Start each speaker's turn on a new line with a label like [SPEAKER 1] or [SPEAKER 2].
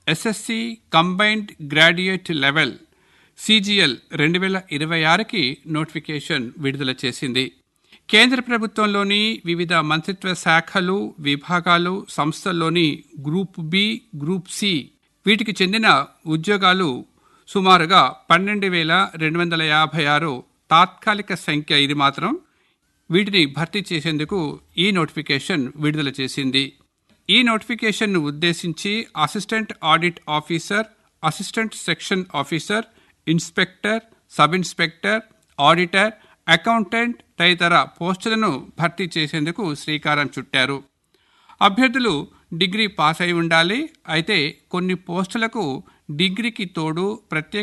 [SPEAKER 1] SSC combined graduate level CGL రెండు వేల ఇరవై ఆరుకి నోటిఫికేషన్ విడుదల చేసింది కేంద్ర ప్రభుత్వంలోని వివిధ మంత్రిత్వ శాఖలు విభాగాలు సంస్థల్లోని గ్రూప్ బి గ్రూప్ సి వీటికి చెందిన ఉద్యోగాలు సుమారుగా పన్నెండు వేల రెండు వందల యాభై ఆరు తాత్కాలిక సంఖ్య ఇది మాత్రం వీటిని భర్తీ చేసేందుకు ఈ నోటిఫికేషన్ విడుదల చేసింది ఈ నోటిఫికేషన్ను ఉద్దేశించి assistant audit officer assistant section officer inspector sub inspector auditor accountant తదితర పోస్టులను భర్తీ చేసేందుకు శ్రీకారం చుట్టారు అభ్యర్థులు డిగ్రీ పాస్ అయి ఉండాలి అయితే కొన్ని పోస్టులకు డిగ్రీకి తోడు ప్రత్యేక